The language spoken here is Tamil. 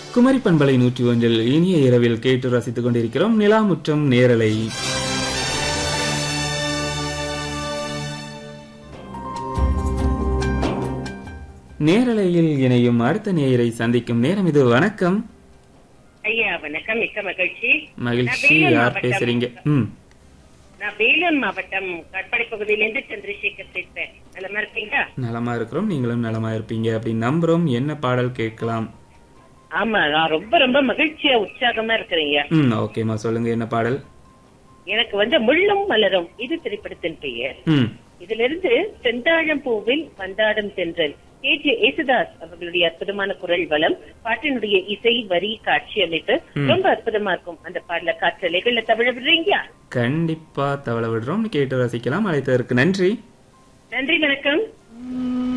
குமரி பண்பலை நூற்றி ஒன்றில் இனிய இரவில் கேட்டு ரசித்துக் கொண்டிருக்கிறோம் நிலாமுற்றம் நேரலை நேரலையில் இணையும் அடுத்த நேயரை சந்திக்கும் நேரம் இது வணக்கம் ஐயா வணக்கம் மிக்க மகிழ்ச்சி மகிழ்ச்சி நான் வேலூர் யார் மாவட்டம். பேசுறீங்க ம் நான் வேலூர் மாவட்டம் கட்பாடி பகுதியிலிருந்து சந்திரசேகர் பேசுறேன் நலமா இருக்கீங்களா நலமா இருக்கிறோம் நீங்களும் நலமா இருப்பீங்க அப்படின்னு நம்புறோம் என்ன பாடல் கேட்கலாம் ஆமா நான் ரொம்ப ரொம்ப மகிழ்ச்சியா உற்சாகமா இருக்கிறீங்க ம் ஓகேம்மா சொல்லுங்க என்ன பாடல் எனக்கு வந்து முள்ளும் மலரும் இது திரைப்படத்தின் பெயர் ம் இதுல இருந்து செந்தாழம் பூவில் வந்தாடும் தென்றல் கே ஜே ஏசுதாஸ் அவர்களுடைய அற்புதமான குரல் வளம் பாட்டினுடைய இசை வரி காட்சி அமைப்பு ரொம்ப அற்புதமா இருக்கும் அந்த பாடல காற்றலைகள்ல தவிழ விடுறீங்க கண்டிப்பா தவள விடுறோம் கேட்டு ரசிக்கலாம் அழைத்ததற்கு நன்றி நன்றி வணக்கம்